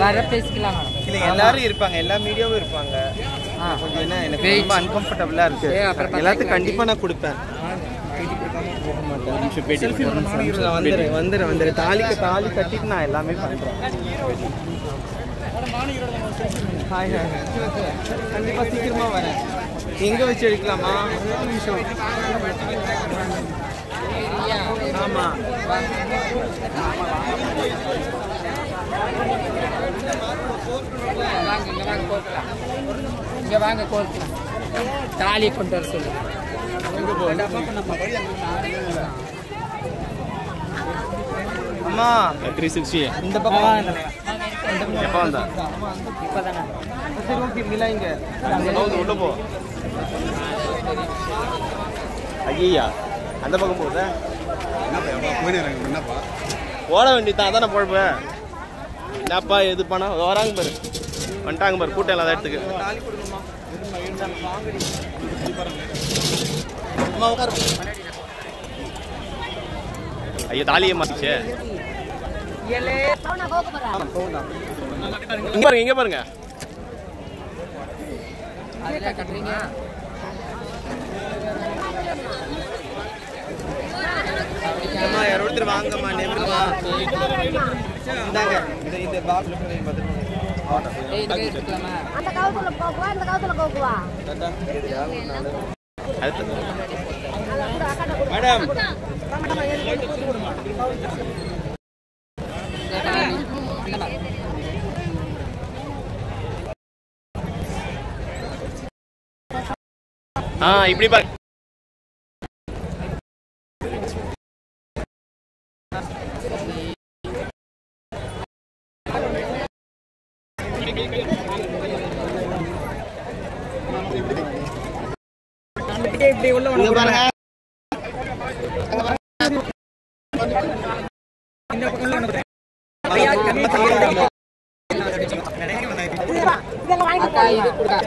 வர பேசிக்கலாம் மேடம் இல்ல எல்லாரும் இருப்பாங்க எல்லா மீடியாவும் இருப்பாங்க கொஞ்சம் என்ன எனக்கு Wait. ரொம்ப அன்கம்ஃபர்டபுளா இருக்கு ஏய், அப்புறம் பார்த்தா எல்லாத்துக்கும் கண்டிப்பா நான் கொடுப்பேன் நான் வந்துடுறேன் வந்துடுறேன் வந்துடுறேன் தாலிக்கு தாலி கட்டிட்டு நான் எல்லாமே பண்றேன் ஹாய் ஹாய் கண்டிப்பா சீக்கிரமா வரேன் எங்க வச்சு எடுக்கலாமா ஒரு நிமிஷம் ஆமா வாங்க இங்க வாங்க கோர்க்கலாம் இங்க வாங்க கோர்க்கலாம் தாலி கொண்டு வர சொல்லு அம்மா த்ரீ சிக்ஸ்டி இந்த பக்கம் எப்போ வந்தா இப்பதானே சரி ஓகே மிலாய்ங்க போகுது உள்ள போ ஐயா அந்த பக்கம் போகுதா ஓட வேண்டியதான் அதானே பொழப்பு என்னப்பா எது பணம் வராங்க பாரு வந்துட்டாங்க பாரு கூட்டம் இல்லாத இடத்துக்கு தாலி கொடுங்கம்மா அம்மா உட்காரு ஐயா தாலியே மாத்திச்சே போகலாம் இங்க பாருங்க இங்க பாருங்க அதுல கட்டுறீங்க அம்மா யாரோ ஒருத்தர் வாங்கம்மா நெருங்கம்மா இந்தாங்க இந்த இந்த பாக்ஸ்ல போய் பத்திரமா ஏய் இங்க எடுத்துக்கலாமா அந்த காலத்துல போக்குவா இந்த காலத்துல போக்குவா அடுத்து மேடம் இந்த தாலி இல்ல. ஆ இப்படி பாரு இங்க பாருங்க அக்கா இது கொடுக்கா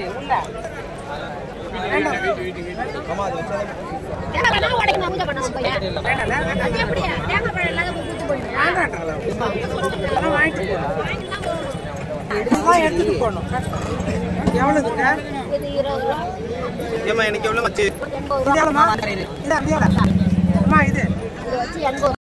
அம்மா அது வச்சா தேங்காய் பழம் உடைக்கணும் பூஜை பண்ணணும் பையன் அது எப்படி தேங்காய் பழம் இல்லாத பூஜை பண்ணுவேன் இது இருபது ரூபா ஏம்மா எனக்கு எவ்வளோ வச்சு எண்பது ரூபா இது வச்சு எண்பது